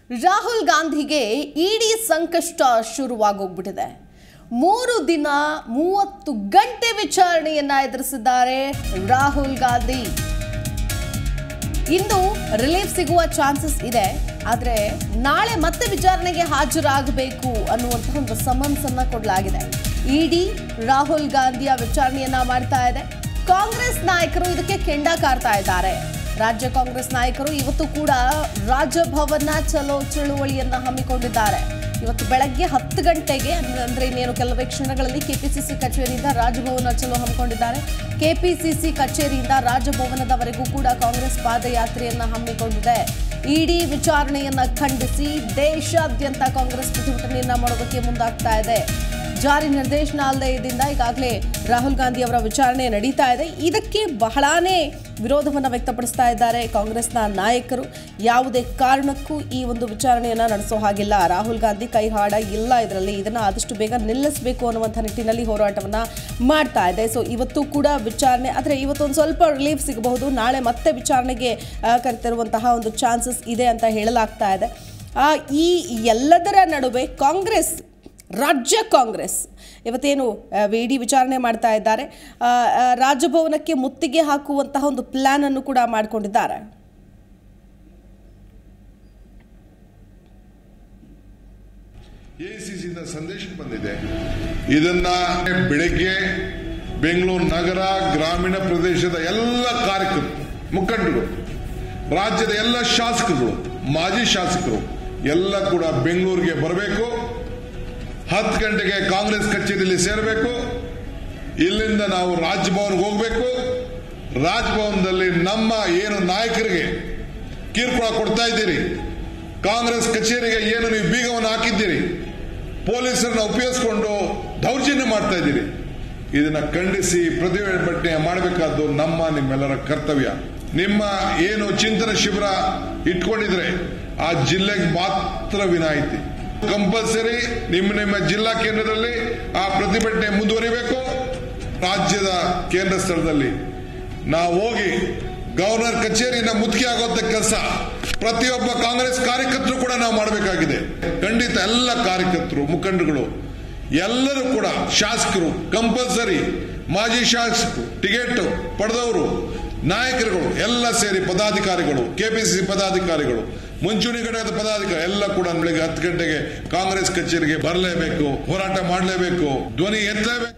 ರಾಹುಲ್ ಗಾಂಧಿಗೆ ಇಡೀ ಸಂಕಷ್ಟ ಶುರುವಾಗೋಗ್ಬಿಟ್ಟಿದೆ ಮೂರು ದಿನ ಮೂವತ್ತು ಗಂಟೆ ವಿಚಾರಣೆಯನ್ನ ಎದುರಿಸಿದ್ದಾರೆ ರಾಹುಲ್ ಗಾಂಧಿ ಇಂದು ರಿಲೀಫ್ ಸಿಗುವ ಚಾನ್ಸಸ್ ಇದೆ ಆದರೆ ನಾಳೆ ಮತ್ತೆ ವಿಚಾರಣೆಗೆ ಹಾಜರಾಗಬೇಕು ಅನ್ನುವಂತಹ ಒಂದು ಸಮನ್ಸ್ ಅನ್ನ ಕೊಡಲಾಗಿದೆ ಇಡಿ ರಾಹುಲ್ ಗಾಂಧಿಯ ವಿಚಾರಣೆಯನ್ನ ಮಾಡ್ತಾ ಇದೆ ಕಾಂಗ್ರೆಸ್ ನಾಯಕರು ಇದಕ್ಕೆ ಕೆಂಡ ಕಾರ್ತಾ ಇದ್ದಾರೆ ರಾಜ್ಯ ಕಾಂಗ್ರೆಸ್ ನಾಯಕರು ಇವತ್ತು ಕೂಡ ರಾಜಭವನ ಚಲೋ ಚಳುವಳಿಯನ್ನ ಹಮ್ಮಿಕೊಂಡಿದ್ದಾರೆ ಇವತ್ತು ಬೆಳಗ್ಗೆ ಹತ್ತು ಗಂಟೆಗೆ ಅಂದ್ರೆ- ಅಂದ್ರೆ ಇನ್ನೇನು ಕೆಲವೇ ಕ್ಷಣಗಳಲ್ಲಿ ಕೆಪಿಸಿಸಿ ಕಚೇರಿಯಿಂದ ರಾಜಭವನ ಚಲೋ ಹಮ್ಮಿಕೊಂಡಿದ್ದಾರೆ ಕೆಪಿಸಿಸಿ ಕಚೇರಿಯಿಂದ ರಾಜಭವನದವರೆಗೂ ಕೂಡ ಕಾಂಗ್ರೆಸ್ ಪಾದಯಾತ್ರೆಯನ್ನ ಹಮ್ಮಿಕೊಂಡಿದೆ ಇಡೀ ವಿಚಾರಣೆಯನ್ನ ಖಂಡಿಸಿ ದೇಶಾದ್ಯಂತ ಕಾಂಗ್ರೆಸ್ ಪ್ರತಿಭಟನೆಯನ್ನ ಮಾಡೋದಕ್ಕೆ ಮುಂದಾಗ್ತಾ ಇದೆ ಜಾರಿ ನಿರ್ದೇಶನಾಲಯದಿಂದ ಈಗಾಗಲೇ ರಾಹುಲ್ ಗಾಂಧಿ ಅವರ ವಿಚಾರಣೆ ನಡೀತಾ ಇದೆ ಇದಕ್ಕೆ ಬಹಳಾನೇ ವಿರೋಧವನ್ನು ವ್ಯಕ್ತಪಡಿಸ್ತಾ ಇದ್ದಾರೆ ಕಾಂಗ್ರೆಸ್ನ ನಾಯಕರು ಯಾವುದೇ ಕಾರಣಕ್ಕೂ ಈ ಒಂದು ವಿಚಾರಣೆಯನ್ನು ನಡೆಸೋ ಹಾಗಿಲ್ಲ ರಾಹುಲ್ ಗಾಂಧಿ ಕೈ ಹಾಡ ಇಲ್ಲ ಇದರಲ್ಲಿ ಇದನ್ನು ಆದಷ್ಟು ಬೇಗ ನಿಲ್ಲಿಸಬೇಕು ಅನ್ನುವಂಥ ನಿಟ್ಟಿನಲ್ಲಿ ಹೋರಾಟವನ್ನು ಮಾಡ್ತಾ ಇದೆ ಸೊ ಇವತ್ತು ಕೂಡ ವಿಚಾರಣೆ ಆದರೆ ಇವತ್ತೊಂದು ಸ್ವಲ್ಪ ರಿಲೀಫ್ ಸಿಗಬಹುದು ನಾಳೆ ಮತ್ತೆ ವಿಚಾರಣೆಗೆ ಆ, ಕರೆತಿರುವಂತಹ ಒಂದು ಚಾನ್ಸಸ್ ಇದೆ ಅಂತ ಹೇಳಲಾಗ್ತಾ ಇದೆ ಆ, ಈ ಎಲ್ಲದರ ನಡುವೆ ಕಾಂಗ್ರೆಸ್ ರಾಜ್ಯ ಕಾಂಗ್ರೆಸ್ ಇವತ್ತೇನು ಇಡಿ ವಿಚಾರಣೆ ಮಾಡ್ತಾ ಇದ್ದಾರೆ ಆ, ಆ, ರಾಜಭವನಕ್ಕೆ ಮುತ್ತಿಗೆ ಹಾಕುವಂತಹ ಒಂದು ಪ್ಲಾನ್ ಅನ್ನು ಕೂಡ ಮಾಡಿಕೊಂಡಿದ್ದಾರೆ ಎಸಿಸಿಯಿಂದ ಸಂದೇಶ ಬಂದಿದೆ ಇದನ್ನ ಬೆಳಗ್ಗೆ ಬೆಂಗಳೂರು ನಗರ ಗ್ರಾಮೀಣ ಪ್ರದೇಶದ ಎಲ್ಲ ಕಾರ್ಯಕರ್ತರು ಮುಖಂಡರು ರಾಜ್ಯದ ಎಲ್ಲ ಶಾಸಕರುಗಳು ಮಾಜಿ ಶಾಸಕರು ಎಲ್ಲ ಕೂಡ ಬೆಂಗಳೂರಿಗೆ ಬರಬೇಕು ಹತ್ತು ಗಂಟೆಗೆ ಕಾಂಗ್ರೆಸ್ ಕಚೇರಿಯಲ್ಲಿ ಸೇರಬೇಕು ಇಲ್ಲಿಂದ ನಾವು ರಾಜಭವನ್ಗೆ ಹೋಗಬೇಕು ರಾಜಭವನದಲ್ಲಿ ನಮ್ಮ ಏನು ನಾಯಕರಿಗೆ ಕಿರುಕುಳ ಕೊಡ್ತಾ ಇದ್ದೀರಿ ಕಾಂಗ್ರೆಸ್ ಕಚೇರಿಗೆ ಏನು ನೀವು ಬೀಗವನ್ನು ಹಾಕಿದ್ದೀರಿ ಪೊಲೀಸರನ್ನ ಉಪಯೋಗಿಸಿಕೊಂಡು ದೌರ್ಜನ್ಯ ಮಾಡ್ತಾ ಇದ್ದೀರಿ ಇದನ್ನ ಖಂಡಿಸಿ ಪ್ರತಿಭಟನೆ ಮಾಡಬೇಕಾದ್ದು ನಮ್ಮ ನಿಮ್ಮೆಲ್ಲರ ಕರ್ತವ್ಯ ನಿಮ್ಮ ಏನು ಚಿಂತನ ಶಿಬಿರ ಇಟ್ಕೊಂಡಿದ್ರೆ ಆ ಜಿಲ್ಲೆಗೆ ಮಾತ್ರ ವಿನಾಯಿತಿ ಕಂಪಲ್ಸರಿ ನಿಮ್ಮ ನಿಮ್ಮ ಜಿಲ್ಲಾ ಕೇಂದ್ರದಲ್ಲಿ ಆ ಪ್ರತಿಭಟನೆ ಮುಂದುವರಿಬೇಕು ರಾಜ್ಯದ ಕೇಂದ್ರ ಸ್ಥಳದಲ್ಲಿ ನಾವು ಹೋಗಿ ಗವರ್ನರ್ ಕಚೇರಿನ ಮುತ್ತಿಗೆ ಆಗುವಂತ ಕೆಲಸ ಪ್ರತಿಯೊಬ್ಬ ಕಾಂಗ್ರೆಸ್ ಕಾರ್ಯಕರ್ತರು ಕೂಡ ನಾವು ಮಾಡಬೇಕಾಗಿದೆ ಖಂಡಿತ ಎಲ್ಲ ಕಾರ್ಯಕರ್ತರು ಮುಖಂಡರುಗಳು ಎಲ್ಲರೂ ಕೂಡ ಶಾಸಕರು ಕಂಪಲ್ಸರಿ ಮಾಜಿ ಶಾಸಕರು ಟಿಕೆಟ್ ಪಡೆದವರು ನಾಯಕರುಗಳು ಎಲ್ಲ ಸೇರಿ ಪದಾಧಿಕಾರಿಗಳು ಕೆಪಿಸಿಸಿ ಪದಾಧಿಕಾರಿಗಳು ಮುಂಚೂಣಿ ಘಟಕದ ಪದಾಧಿಕಾರಿ ಎಲ್ಲ ಕೂಡ ಬೆಳಿಗ್ಗೆ ಹತ್ತು ಗಂಟೆಗೆ ಕಾಂಗ್ರೆಸ್ ಕಚೇರಿಗೆ ಬರಲೇಬೇಕು ಹೋರಾಟ ಮಾಡಲೇಬೇಕು ಧ್ವನಿ ಎತ್ತಲೇಬೇಕು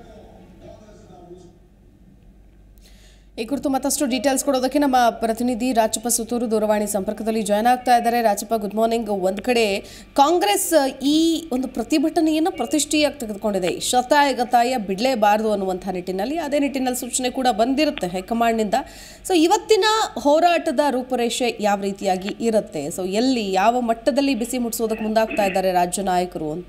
ಈ ಕುರಿತು ಮತ್ತಷ್ಟು ಡೀಟೇಲ್ಸ್ ಕೊಡೋದಕ್ಕೆ ನಮ್ಮ ಪ್ರತಿನಿಧಿ ರಾಜಪ್ಪ ಸುತ್ತೂರು ದೂರವಾಣಿ ಸಂಪರ್ಕದಲ್ಲಿ ಜಾಯ್ನ್ ಆಗ್ತಾ ಇದ್ದಾರೆ ರಾಜಪ್ಪ ಗುಡ್ ಮಾರ್ನಿಂಗ್ ಒಂದು ಕಡೆ ಕಾಂಗ್ರೆಸ್ ಈ ಒಂದು ಪ್ರತಿಭಟನೆಯನ್ನು ಪ್ರತಿಷ್ಠೆಯಾಗಿ ತೆಗೆದುಕೊಂಡಿದೆ ಶತಾಯ ಗತಾಯ ಬಿಡಲೇಬಾರದು ಅನ್ನುವಂಥ ನಿಟ್ಟಿನಲ್ಲಿ ಅದೇ ನಿಟ್ಟಿನಲ್ಲಿ ಸೂಚನೆ ಕೂಡ ಬಂದಿರುತ್ತೆ ಹೈಕಮಾಂಡ್ನಿಂದ ಸೊ ಇವತ್ತಿನ ಹೋರಾಟದ ರೂಪುರೇಷೆ ಯಾವ ರೀತಿಯಾಗಿ ಇರುತ್ತೆ ಸೊ ಎಲ್ಲಿ ಯಾವ ಮಟ್ಟದಲ್ಲಿ ಬಿಸಿ ಮುಟ್ಟಿಸೋದಕ್ಕೆ ಮುಂದಾಗ್ತಾ ಇದ್ದಾರೆ ರಾಜ್ಯ ನಾಯಕರು ಅಂತ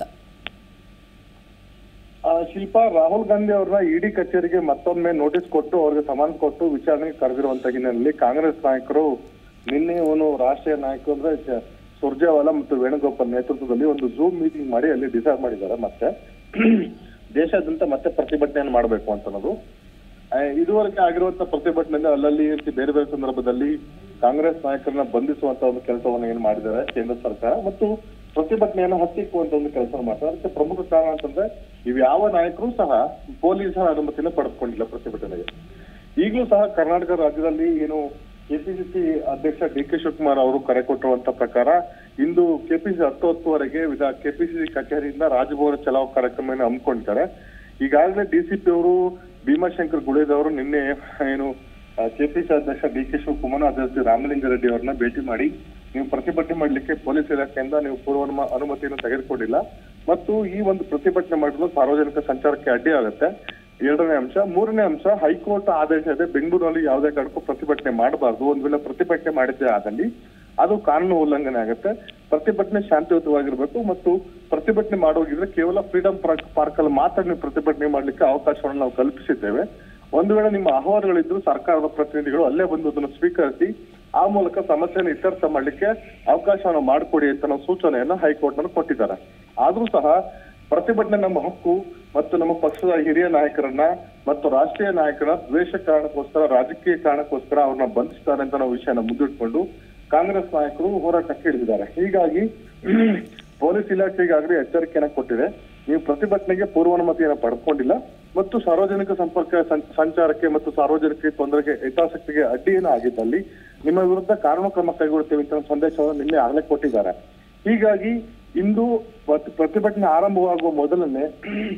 ಆ, ಶಿಲ್ಪಾ ರಾಹುಲ್ ಗಾಂಧಿ ಅವ್ರನ್ನ ಇಡಿ ಕಚೇರಿಗೆ ಮತ್ತೊಮ್ಮೆ ನೋಟಿಸ್ ಕೊಟ್ಟು ಅವ್ರಿಗೆ ಸಮಾನ ಕೊಟ್ಟು ವಿಚಾರಣೆಗೆ ಕರೆದಿರುವಂತ ಹಿನ್ನೆಲೆಯಲ್ಲಿ ಕಾಂಗ್ರೆಸ್ ನಾಯಕರು ನಿನ್ನೆ ಅವನು ರಾಷ್ಟ್ರೀಯ ನಾಯಕರು ಅಂದ್ರೆ ಜ- ಸುರ್ಜೇವಾಲಾ ಮತ್ತು ವೇಣುಗೋಪಾಲ್ ನೇತೃತ್ವದಲ್ಲಿ ಒಂದು ಝೂಮ್ ಮೀಟಿಂಗ್ ಮಾಡಿ ಅಲ್ಲಿ ಡಿಸೈಡ್ ಮಾಡಿದ್ದಾರೆ ಮತ್ತೆ ದೇಶಾದ್ಯಂತ ಮತ್ತೆ ಪ್ರತಿಭಟನೆಯನ್ನು ಮಾಡಬೇಕು ಅಂತ ಅನ್ನೋದು ಆ, ಇದುವರೆಗೆ ಆಗಿರುವಂತ ಪ್ರತಿಭಟನೆಯಿಂದ ಅಲ್ಲಲ್ಲಿ ರೀತಿ ಬೇರೆ ಬೇರೆ ಸಂದರ್ಭದಲ್ಲಿ ಕಾಂಗ್ರೆಸ್ ನಾಯಕರನ್ನ ಬಂಧಿಸುವಂತ ಒಂದು ಕೆಲಸವನ್ನು ಏನ್ ಮಾಡಿದ್ದಾರೆ ಕೇಂದ್ರ ಸರ್ಕಾರ ಮತ್ತು ಪ್ರತಿಭಟನೆಯನ್ನು ಹತ್ತಿಕ್ಕುವಂತ ಒಂದು ಕೆಲಸ ಮಾಡ್ತಾರೆ ಅದಕ್ಕೆ ಪ್ರಮುಖ ಕಾರಣ ಅಂತಂದ್ರೆ ಇವ್ ಯಾವ ನಾಯಕರು ಸಹ ಪೊಲೀಸರ ಅನುಮತಿನ ಪಡೆದುಕೊಂಡಿಲ್ಲ ಪ್ರತಿಭಟನೆಗೆ ಈಗಲೂ ಸಹ ಕರ್ನಾಟಕ ರಾಜ್ಯದಲ್ಲಿ ಏನು ಕೆಪಿಸಿಸಿ ಅಧ್ಯಕ್ಷ ಡಿ ಕೆ ಶಿವಕುಮಾರ್ ಅವರು ಕರೆ ಕೊಟ್ಟಿರುವಂತ ಪ್ರಕಾರ ಇಂದು ಕೆಪಿಸಿ ಹತ್ತು ಹತ್ತುವರೆಗೆ ವಿಧ ಕೆಪಿಸಿಸಿ ಕಚೇರಿಯಿಂದ ರಾಜಭವನ ಚಲಾವ್ ಕಾರ್ಯಕ್ರಮವನ್ನು ಹಮ್ಮಿಕೊಂಡಿದ್ದಾರೆ ಈಗಾಗಲೇ ಡಿಸಿಪಿ ಅವರು ಭೀಮಾಶಂಕರ್ ಗುಳೇದವರು ನಿನ್ನೆ ಏನು ಕೆಪಿಸಿ ಅಧ್ಯಕ್ಷ ಡಿ ಕೆ ಶಿವಕುಮಾರ್ ಅಧ್ಯಕ್ಷ ರಾಮಲಿಂಗಾರೆಡ್ಡಿ ಅವರನ್ನ ಭೇಟಿ ಮಾಡಿ ನೀವು ಪ್ರತಿಭಟನೆ ಮಾಡಲಿಕ್ಕೆ ಪೊಲೀಸ್ ಇಲಾಖೆಯಿಂದ ನೀವು ಪೂರ್ವ ಅನುಮ- ಅನುಮತಿಯನ್ನು ತೆಗೆದುಕೊಂಡಿಲ್ಲ ಮತ್ತು ಈ ಒಂದು ಪ್ರತಿಭಟನೆ ಮಾಡಿದ್ರು ಸಾರ್ವಜನಿಕ ಸಂಚಾರಕ್ಕೆ ಅಡ್ಡಿ ಆಗುತ್ತೆ ಎರಡನೇ ಅಂಶ ಮೂರನೇ ಅಂಶ ಹೈಕೋರ್ಟ್ ಆದೇಶ ಇದೆ ಬೆಂಗಳೂರಲ್ಲಿ ಯಾವುದೇ ಕಾರಣಕ್ಕೂ ಪ್ರತಿಭಟನೆ ಮಾಡಬಾರ್ದು ಒಂದ್ ವೇಳೆ ಪ್ರತಿಭಟನೆ ಮಾಡಿದ್ದೇ ಆದಲ್ಲಿ ಅದು ಕಾನೂನು ಉಲ್ಲಂಘನೆ ಆಗುತ್ತೆ ಪ್ರತಿಭಟನೆ ಶಾಂತಿಯುತವಾಗಿರ್ಬೇಕು ಮತ್ತು ಪ್ರತಿಭಟನೆ ಮಾಡೋಗಿದ್ರೆ ಕೇವಲ ಫ್ರೀಡಂ ಪಾರ್ಕ್ ಅಲ್ಲಿ ಮಾತ್ರ ನೀವು ಪ್ರತಿಭಟನೆ ಮಾಡ್ಲಿಕ್ಕೆ ಅವಕಾಶವನ್ನು ನಾವು ಕಲ್ಪಿಸಿದ್ದೇವೆ ಒಂದು ವೇಳೆ ನಿಮ್ಮ ಅಹವಾಲುಗಳಿದ್ರು ಸರ್ಕಾರದ ಪ್ರತಿನಿಧಿಗಳು ಅಲ್ಲೇ ಬಂದು ಅದನ್ನು ಸ್ವೀಕರಿಸಿ ಆ ಮೂಲಕ ಸಮಸ್ಯೆಯನ್ನು ಇತ್ಯರ್ಥ ಮಾಡ್ಲಿಕ್ಕೆ ಅವಕಾಶವನ್ನು ಮಾಡಿಕೊಡಿ ಅಂತ ನಾವು ಸೂಚನೆಯನ್ನ ಹೈಕೋರ್ಟ್ ನಲ್ಲಿ ಕೊಟ್ಟಿದ್ದಾರೆ ಆದ್ರೂ ಸಹ ಪ್ರತಿಭಟನೆ ನಮ್ಮ ಹಕ್ಕು ಮತ್ತು ನಮ್ಮ ಪಕ್ಷದ ಹಿರಿಯ ನಾಯಕರನ್ನ ಮತ್ತು ರಾಷ್ಟ್ರೀಯ ನಾಯಕರ ದ್ವೇಷ ಕಾರಣಕ್ಕೋಸ್ಕರ ರಾಜಕೀಯ ಕಾರಣಕ್ಕೋಸ್ಕರ ಅವ್ರನ್ನ ಬಂಧಿಸ್ತಾರೆ ಅಂತ ನಾವು ವಿಷಯನ ಮುಂದಿಟ್ಕೊಂಡು ಕಾಂಗ್ರೆಸ್ ನಾಯಕರು ಹೋರಾಟಕ್ಕೆ ಇಳಿದಿದ್ದಾರೆ ಹೀಗಾಗಿ ಪೊಲೀಸ್ ಇಲಾಖೆಗಾಗಲಿ ಎಚ್ಚರಿಕೆಯನ್ನ ಕೊಟ್ಟಿದೆ ನೀವು ಪ್ರತಿಭಟನೆಗೆ ಪೂರ್ವಾನುಮತಿಯನ್ನು ಪಡ್ಕೊಂಡಿಲ್ಲ ಮತ್ತು ಸಾರ್ವಜನಿಕ ಸಂಪರ್ಕ ಸಂ- ಸಂಚಾರಕ್ಕೆ ಮತ್ತು ಸಾರ್ವಜನಿಕ ತೊಂದರೆಗೆ ಹಿತಾಸಕ್ತಿಗೆ ಅಡ್ಡಿಯನ್ನು ಆಗಿದ್ದಲ್ಲಿ ನಿಮ್ಮ ವಿರುದ್ಧ ಕಾನೂನು ಕ್ರಮ ಕೈಗೊಳ್ಳುತ್ತೇವೆ ಅಂತ ಒಂದು ಸಂದೇಶವನ್ನು ನಿನ್ನೆ ಆಗಲೇ ಕೊಟ್ಟಿದ್ದಾರೆ ಹೀಗಾಗಿ ಇಂದು ಪ್ರತಿ- ಪ್ರತಿಭಟನೆ ಆರಂಭವಾಗುವ ಮೊದಲನೇ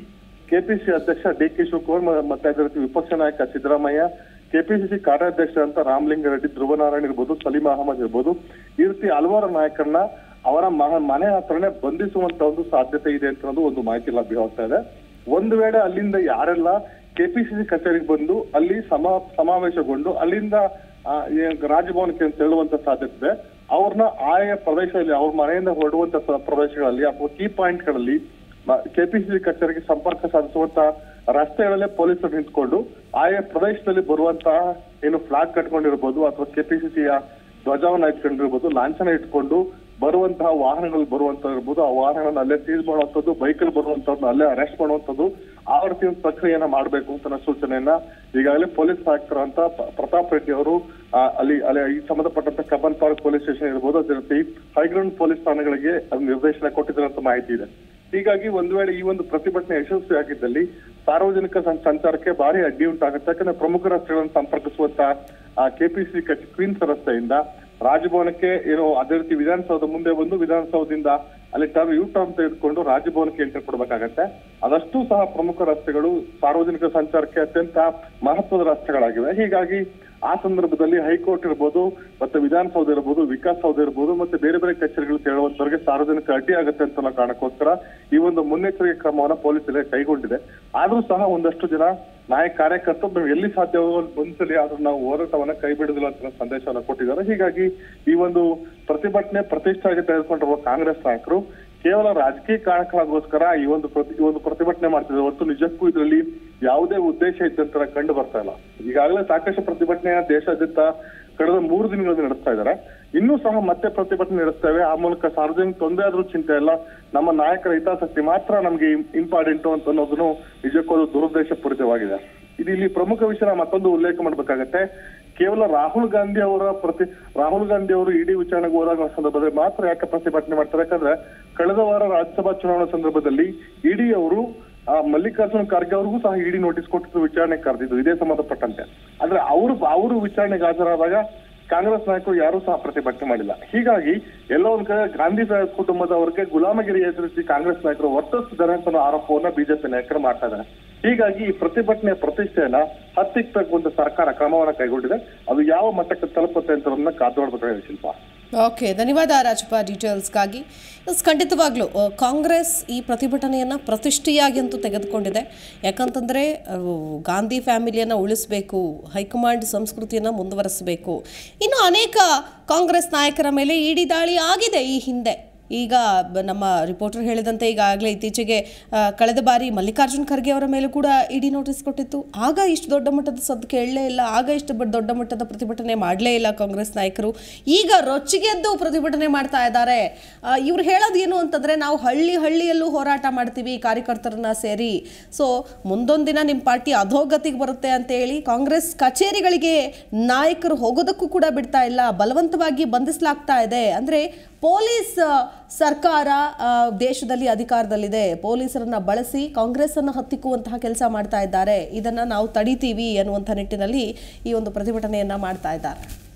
ಕೆಪಿಸಿ ಅಧ್ಯಕ್ಷ ಡಿ ಕೆ ಶಿವಕುಮಾರ್ ಮ- ಮತ್ತೆ ಅದೇ ರೀತಿ ವಿಪಕ್ಷ ನಾಯಕ ಸಿದ್ದರಾಮಯ್ಯ ಕೆಪಿಸಿಸಿ ಕಾರ್ಯಾಧ್ಯಕ್ಷ ಅಂತ ರಾಮಲಿಂಗಾರೆಡ್ಡಿ ಧ್ರುವನಾರಾಯಣ ಇರ್ಬೋದು ಸಲೀಂ ಅಹಮದ್ ಇರ್ಬೋದು ಈ ರೀತಿ ಹಲವಾರು ನಾಯಕರನ್ನ ಅವರ ಮಹ- ಮನೆ ಹತ್ರನೇ ಬಂಧಿಸುವಂತ ಒಂದು ಸಾಧ್ಯತೆ ಇದೆ ಅಂತ ಅನ್ನೋದು ಒಂದು ಮಾಹಿತಿ ಲಭ್ಯವಾಗ್ತಾ ಇದೆ ಒಂದು ವೇಳೆ ಅಲ್ಲಿಂದ ಯಾರೆಲ್ಲ ಕೆಪಿಸಿಸಿ ಕಚೇರಿಗೆ ಬಂದು ಅಲ್ಲಿ ಸಮಾ ಸಮಾವೇಶಗೊಂಡು ಅಲ್ಲಿಂದ ಆ, ಏನ್ ರಾಜಭವನಕ್ಕೆ ಅಂತ ಹೇಳುವಂತ ಸಾಧ್ಯತೆ ಇದೆ ಅವ್ರನ್ನ ಆಯಾ ಪ್ರದೇಶದಲ್ಲಿ ಅವ್ರ ಮನೆಯಿಂದ ಹೊರಡುವಂತ ಸ- ಪ್ರದೇಶಗಳಲ್ಲಿ ಅಥವಾ ಕೀ ಪಾಯಿಂಟ್ಗಳಲ್ಲಿ ಕೆಪಿಸಿಸಿ ಕಚೇರಿಗೆ ಸಂಪರ್ಕ ಸಾಧಿಸುವಂತ ರಸ್ತೆಗಳಲ್ಲೇ ಪೊಲೀಸರು ನಿಂತ್ಕೊಂಡು ಆಯಾ ಪ್ರದೇಶದಲ್ಲಿ ಬರುವಂತಹ ಏನು ಫ್ಲಾಗ್ ಕಟ್ಕೊಂಡಿರ್ಬೋದು ಅಥವಾ ಕೆಪಿಸಿಸಿಯ ಧ್ವಜವನ್ನ ಇಟ್ಕೊಂಡಿರ್ಬೋದು ಲಾಂಛನ ಇಟ್ಕೊಂಡು ಬರುವಂತಹ ವಾಹನಗಳು ಬರುವಂತ ಇರ್ಬೋದು ಆ ವಾಹನಗಳನ್ನ ಅಲ್ಲೇ ಸೀಸ್ ಮಾಡುವಂತದ್ದು ಬೈಕಲ್ಲಿ ಬರುವಂತವ್ರನ್ನ ಅಲ್ಲೇ ಅರೆಸ್ಟ್ ಮಾಡುವಂತದ್ದು ಆ ರೀತಿ ಒಂದು ಪ್ರಕ್ರಿಯೆಯನ್ನ ಮಾಡಬೇಕು ಅಂತ ಅನ್ನೋ ಸೂಚನೆಯನ್ನ ಈಗಾಗಲೇ ಪೊಲೀಸ್ ಆಯುಕ್ತರಂತ ಪ- ಪ್ರತಾಪ್ ರೆಡ್ಡಿ ಅವರು ಆ, ಅಲ್ಲಿ ಅಲ್ಲಿ ಈ ಸಂಬಂಧಪಟ್ಟಂತ ಕಬ್ಬನ್ ಪಾರ್ಕ್ ಪೊಲೀಸ್ ಸ್ಟೇಷನ್ ಇರ್ಬೋದು ಅದೇ ರೀತಿ ಹೈಗ್ರೌಂಡ್ ಪೊಲೀಸ್ ಠಾಣೆಗಳಿಗೆ ಅದು ನಿರ್ದೇಶನ ಕೊಟ್ಟಿದ್ದಾರೆ ಅಂತ ಮಾಹಿತಿ ಇದೆ ಹೀಗಾಗಿ ಒಂದು ವೇಳೆ ಈ ಒಂದು ಪ್ರತಿಭಟನೆ ಯಶಸ್ವಿ ಆಗಿದ್ದಲ್ಲಿ ಸಾರ್ವಜನಿಕ ಸಂ- ಸಂಚಾರಕ್ಕೆ ಭಾರಿ ಅಡ್ಡಿ ಉಂಟಾಗುತ್ತೆ ಯಾಕಂದ್ರೆ ಪ್ರಮುಖ ರಸ್ತೆಗಳನ್ನು ಸಂಪರ್ಕಿಸುವಂತ ಕೆಪಿಸಿ ಕ್ವೀನ್ಸ್ ರಸ್ತೆಯಿಂದ ರಾಜಭವನಕ್ಕೆ ಏನು ಅದೇ ರೀತಿ ವಿಧಾನಸೌಧ ಮುಂದೆ ಬಂದು ವಿಧಾನಸೌಧದಿಂದ ಅಲ್ಲಿ ಟರ್ನ್ ಯು ಟರ್ನ್ ತೆಗೆದುಕೊಂಡು ರಾಜಭವನಕ್ಕೆ ಎಂಟ್ರಿ ಕೊಡಬೇಕಾಗತ್ತೆ ಅದಷ್ಟು ಸಹ ಪ್ರಮುಖ ರಸ್ತೆಗಳು ಸಾರ್ವಜನಿಕ ಸಂಚಾರಕ್ಕೆ ಅತ್ಯಂತ ಮಹತ್ವದ ರಸ್ತೆಗಳಾಗಿವೆ ಹೀಗಾಗಿ ಆ ಸಂದರ್ಭದಲ್ಲಿ ಹೈಕೋರ್ಟ್ ಇರ್ಬೋದು ಮತ್ತೆ ವಿಧಾನಸೌಧ ಇರ್ಬೋದು ವಿಕಾಸ್ ಸೌಧ ಇರ್ಬೋದು ಮತ್ತೆ ಬೇರೆ ಬೇರೆ ಕಚೇರಿಗಳು ತೆರಳುವಂತವರಿಗೆ ಸಾರ್ವಜನಿಕ ಅಡ್ಡಿ ಆಗುತ್ತೆ ಅಂತ ಅನ್ನೋ ಕಾರಣಕ್ಕೋಸ್ಕರ ಈ ಒಂದು ಮುನ್ನೆಚ್ಚರಿಕೆ ಕ್ರಮವನ್ನ ಪೊಲೀಸ್ ಇಲಾಖೆ ಕೈಗೊಂಡಿದೆ ಆದ್ರೂ ಸಹ ಒಂದಷ್ಟು ಜನ ನಾಯಕ ಕಾರ್ಯಕರ್ತರು ನಾವು ಎಲ್ಲಿ ಸಾಧ್ಯವೋ ಅಲ್ಲಿ ಬಂದ್ಸಲಿ ಆದ್ರೂ ನಾವು ಹೋರಾಟವನ್ನ ಕೈ ಬಿಡುದಿಲ್ಲ ಅಂತ ಸಂದೇಶವನ್ನ ಕೊಟ್ಟಿದ್ದಾರೆ ಹೀಗಾಗಿ ಈ ಒಂದು ಪ್ರತಿಭಟನೆ ಪ್ರತಿಷ್ಠೆಯಾಗಿ ತೆಗೆದುಕೊಂಡಿರುವ ಕಾಂಗ್ರೆಸ್ ನಾಯಕರು ಕೇವಲ ರಾಜಕೀಯ ಕಾರಣಕ್ಕಾಗೋಸ್ಕರ ಈ ಒಂದು ಪ್ರತಿ ಈ ಒಂದು ಪ್ರತಿಭಟನೆ ಮಾಡ್ತಿದ್ದಾರೆ ಹೊರತು ನಿಜಕ್ಕೂ ಇದರಲ್ಲಿ ಯಾವುದೇ ಉದ್ದೇಶ ಇದ್ದಂತ ಕಂಡು ಬರ್ತಾ ಇಲ್ಲ ಈಗಾಗಲೇ ಸಾಕಷ್ಟು ಪ್ರತಿಭಟನೆಯ ದೇಶಾದ್ಯಂತ ಕಳೆದ ಮೂರು ದಿನಗಳಿಂದ ನಡೆಸ್ತಾ ಇದ್ದಾರೆ ಇನ್ನೂ ಸಹ ಮತ್ತೆ ಪ್ರತಿಭಟನೆ ನಡೆಸ್ತೇವೆ ಆ ಮೂಲಕ ಸಾರ್ವಜನಿಕ ತೊಂದರೆ ಆದ್ರೂ ಚಿಂತೆ ಇಲ್ಲ ನಮ್ಮ ನಾಯಕರ ಹಿತಾಸಕ್ತಿ ಮಾತ್ರ ನಮಗೆ ಇಂಪಾರ್ಟೆಂಟ್ ಅಂತ ಅನ್ನೋದನ್ನು ನಿಜಕ್ಕೂ ಅದು ದುರುದ್ದೇಶ ಪೂರಿತವಾಗಿದೆ ಇದು ಇಲ್ಲಿ ಪ್ರಮುಖ ವಿಷಯ ಮತ್ತೊಂದು ಉಲ್ಲೇಖ ಮಾಡ್ಬೇಕಾಗತ್ತೆ ಕೇವಲ ರಾಹುಲ್ ಗಾಂಧಿ ಅವರ ಪ್ರತಿ ರಾಹುಲ್ ಗಾಂಧಿ ಅವರು ಇಡೀ ವಿಚಾರಣೆಗೆ ಹೋದಾಗ ಸಂದರ್ಭದಲ್ಲಿ ಮಾತ್ರ ಯಾಕೆ ಪ್ರತಿಭಟನೆ ಮಾಡ್ತಾರೆ ಯಾಕಂದ್ರೆ ಕಳೆದ ವಾರ ರಾಜ್ಯಸಭಾ ಚುನಾವಣಾ ಸಂದರ್ಭದಲ್ಲಿ ಇಡಿ ಅವರು ಆ ಮಲ್ಲಿಕಾರ್ಜುನ ಖರ್ಗೆ ಅವ್ರಿಗೂ ಸಹ ಇಡಿ ನೋಟಿಸ್ ಕೊಟ್ಟಿದ್ದು ವಿಚಾರಣೆ ಕರೆದಿದ್ದು ಇದೇ ಸಂಬಂಧಪಟ್ಟಂತೆ ಆದ್ರೆ ಅವರು ಅವರು ವಿಚಾರಣೆಗೆ ಹಾಜರಾದಾಗ ಕಾಂಗ್ರೆಸ್ ನಾಯಕರು ಯಾರೂ ಸಹ ಪ್ರತಿಭಟನೆ ಮಾಡಿಲ್ಲ ಹೀಗಾಗಿ ಎಲ್ಲೋ ಒಂದ್ ಕಡೆ ಗಾಂಧಿ ಕುಟುಂಬದವರಿಗೆ ಗುಲಾಮಗಿರಿ ಎದುರಿಸಿ ಕಾಂಗ್ರೆಸ್ ನಾಯಕರು ವರ್ತಿಸಿದ್ದಾರೆ ಅಂತ ಅನ್ನೋ ಆರೋಪವನ್ನ ಬಿಜೆಪಿ ನಾಯಕರು ಮಾಡ್ತಾ ಇದ್ದಾರೆ ಹೀಗಾಗಿ ಈ ಪ್ರತಿಭಟನೆಯ ಪ್ರತಿಷ್ಠೆಯನ್ನ ಹತ್ತಿಕ್ಕಬೇಕು ಅಂತ ಸರ್ಕಾರ ಕ್ರಮವನ್ನ ಕೈಗೊಂಡಿದೆ ಅದು ಯಾವ ಮಟ್ಟಕ್ಕೆ ತಲುಪುತ್ತೆ ಅಂತ ಅನ್ನೋದನ್ನ ಕಾದು ನೋಡ್ಬೇಕಾಗಿದೆ ಶಿಲ್ಪ ಓಕೆ ಧನ್ಯವಾದ ರಾಜಪ್ಪ ಡೀಟೇಲ್ಸ್ಗಾಗಿ ಎಸ್ ಖಂಡಿತವಾಗ್ಲೂ ಅ, ಕಾಂಗ್ರೆಸ್ ಈ ಪ್ರತಿಭಟನೆಯನ್ನು ಪ್ರತಿಷ್ಠೆಯಾಗಿ ಅಂತೂ ತೆಗೆದುಕೊಂಡಿದೆ ಯಾಕಂತಂದರೆ ಗಾಂಧಿ ಫ್ಯಾಮಿಲಿಯನ್ನು ಉಳಿಸಬೇಕು ಹೈಕಮಾಂಡ್ ಸಂಸ್ಕೃತಿಯನ್ನು ಮುಂದುವರಿಸಬೇಕು ಇನ್ನು ಅನೇಕ ಕಾಂಗ್ರೆಸ್ ನಾಯಕರ ಮೇಲೆ ಇಡಿ ದಾಳಿ ಆಗಿದೆ ಈ ಹಿಂದೆ ಈಗ ಬ- ನಮ್ಮ ರಿಪೋರ್ಟರ್ ಹೇಳಿದಂತೆ ಈಗಾಗಲೇ ಇತ್ತೀಚೆಗೆ ಆ, ಕಳೆದ ಬಾರಿ ಮಲ್ಲಿಕಾರ್ಜುನ್ ಖರ್ಗೆ ಅವರ ಮೇಲೂ ಕೂಡ ಇಡಿ ನೋಟಿಸ್ ಕೊಟ್ಟಿತ್ತು ಆಗ ಇಷ್ಟು ದೊಡ್ಡ ಮಟ್ಟದ ಸದ್ದು ಕೇಳಲೇ ಇಲ್ಲ ಆಗ ಇಷ್ಟು ಬ- ದೊಡ್ಡ ಮಟ್ಟದ ಪ್ರತಿಭಟನೆ ಮಾಡಲೇ ಇಲ್ಲ ಕಾಂಗ್ರೆಸ್ ನಾಯಕರು ಈಗ ರೊಚ್ಚಿಗೆದ್ದು ಪ್ರತಿಭಟನೆ ಮಾಡ್ತಾ ಇದ್ದಾರೆ ಇವ್ರು ಹೇಳೋದು ಏನು ಅಂತಂದರೆ ನಾವು ಹಳ್ಳಿ ಹಳ್ಳಿಯಲ್ಲೂ ಹೋರಾಟ ಮಾಡ್ತೀವಿ ಕಾರ್ಯಕರ್ತರನ್ನ ಸೇರಿ ಸೊ ಮುಂದೊಂದು ದಿನ ನಿಮ್ಮ ಪಾರ್ಟಿ ಅಧೋಗತಿಗೆ ಬರುತ್ತೆ ಅಂತೇಳಿ ಕಾಂಗ್ರೆಸ್ ಕಚೇರಿಗಳಿಗೆ ನಾಯಕರು ಹೋಗೋದಕ್ಕೂ ಕೂಡ ಬಿಡ್ತಾ ಇಲ್ಲ ಬಲವಂತವಾಗಿ ಬಂಧಿಸಲಾಗ್ತಾ ಇದೆ ಅಂದರೆ ಪೊಲೀಸ್ ಆ, ಸರ್ಕಾರ ಆ, ದೇಶದಲ್ಲಿ ಅಧಿಕಾರದಲ್ಲಿದೆ ಪೊಲೀಸರನ್ನ ಬಳಸಿ ಕಾಂಗ್ರೆಸ್ಸನ್ನು ಹತ್ತಿಕ್ಕುವಂತಹ ಕೆಲಸ ಮಾಡ್ತಾ ಇದ್ದಾರೆ ಇದನ್ನು ನಾವು ತಡಿತೀವಿ ಅನ್ನುವಂಥ ನಿಟ್ಟಿನಲ್ಲಿ ಈ ಒಂದು ಪ್ರತಿಭಟನೆಯನ್ನು ಮಾಡ್ತಾ ಇದ್ದಾರೆ